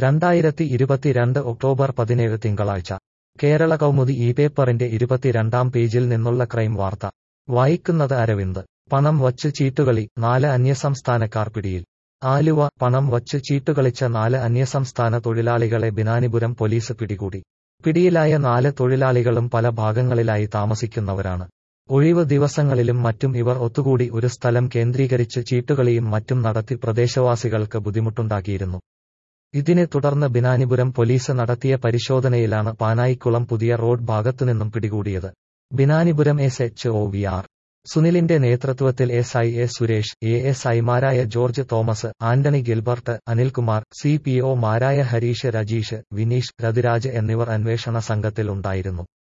രണ്ടായിരത്തി ഇരുപത്തിരണ്ട് ഒക്ടോബർ പതിനേഴ് തിങ്കളാഴ്ച കേരള കൗമുദി ഈ പേപ്പറിന്റെ ഇരുപത്തിരണ്ടാം പേജിൽ നിന്നുള്ള ക്രൈം വാർത്ത വായിക്കുന്നത് അരവിന്ദ് പണം വച്ച് ചീട്ടുകളി നാല് അന്യസംസ്ഥാനക്കാർ പിടിയിൽ ആലുവ പണം വച്ച് ചീട്ടുകളിച്ച നാല് അന്യസംസ്ഥാന തൊഴിലാളികളെ ബിനാനിപുരം പോലീസ് പിടികൂടി പിടിയിലായ നാല് തൊഴിലാളികളും പല ഭാഗങ്ങളിലായി താമസിക്കുന്നവരാണ് ഒഴിവ് ദിവസങ്ങളിലും മറ്റും ഇവർ ഒത്തുകൂടി ഒരു സ്ഥലം കേന്ദ്രീകരിച്ച് ചീട്ടുകളിയും മറ്റും നടത്തി പ്രദേശവാസികൾക്ക് ബുദ്ധിമുട്ടുണ്ടാക്കിയിരുന്നു ഇതിനെ തുടർന്ന് ബിനാനിപുരം പോലീസ് നടത്തിയ പരിശോധനയിലാണ് പാനായിക്കുളം പുതിയ റോഡ് ഭാഗത്തുനിന്നും പിടികൂടിയത് Binanipuram S H O V R സുനിലിന്റെ നേതൃത്വത്തിൽ S I A Suresh A S ഐമാരായ George Thomas Antony Gilbert Anilkumar C P ഒമാരായ ഹരീഷ് രജീഷ് വിനീഷ് രതിരാജ് എന്നിവർ അന്വേഷണ സംഘത്തിൽ ഉണ്ടായിരുന്നു